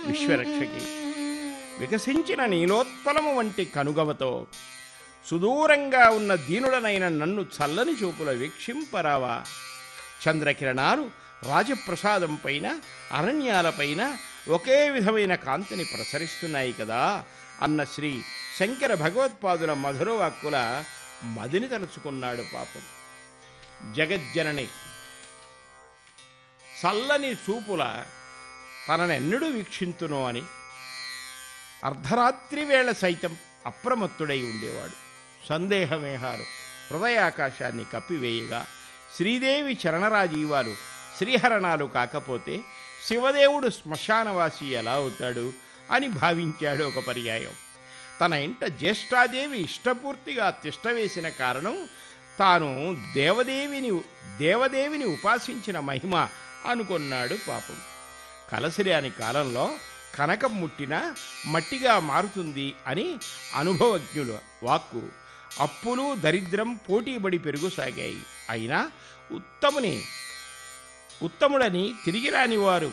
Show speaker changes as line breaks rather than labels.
విశ్వరక్షకి వికసించిన నీలోత్పలము వంటి కనుగవతో సుదూరంగా ఉన్న దీనుడనైన నన్ను చల్లని చూపుల వీక్షింపరావా చంద్రకిరణాలు రాజప్రసాదం పైన అరణ్యాలపైన ఒకే విధమైన కాంతిని ప్రసరిస్తున్నాయి కదా అన్న శ్రీ శంకర భగవత్పాదుల మధురవాక్కుల మదిని తలుచుకున్నాడు పాపం జగజ్జనని చల్లని చూపుల తననెన్నడూ వీక్షింతునో అని అర్ధరాత్రి వేళ సైతం అప్రమత్తుడై ఉండేవాడు సందేహమేహారు హృదయాకాశాన్ని కప్పివేయగా శ్రీదేవి చరణరాజీవాలు శ్రీహరణాలు కాకపోతే శివదేవుడు శ్మశానవాసి ఎలా అవుతాడు అని భావించాడు ఒక పర్యాయం తన ఇంట జ్యేష్ఠాదేవి ఇష్టపూర్తిగా తిష్టవేసిన కారణం తాను దేవదేవిని దేవదేవిని ఉపాసించిన మహిమ అనుకున్నాడు పాపం కలసిరాని కాలంలో కనకం ముట్టినా మట్టిగా మారుతుంది అని అనుభవజ్ఞుల వాక్కు అప్పులు దరిద్రం పోటీబడి పెరుగుసాగాయి అయినా ఉత్తముని ఉత్తముడని తిరిగి రాని వారు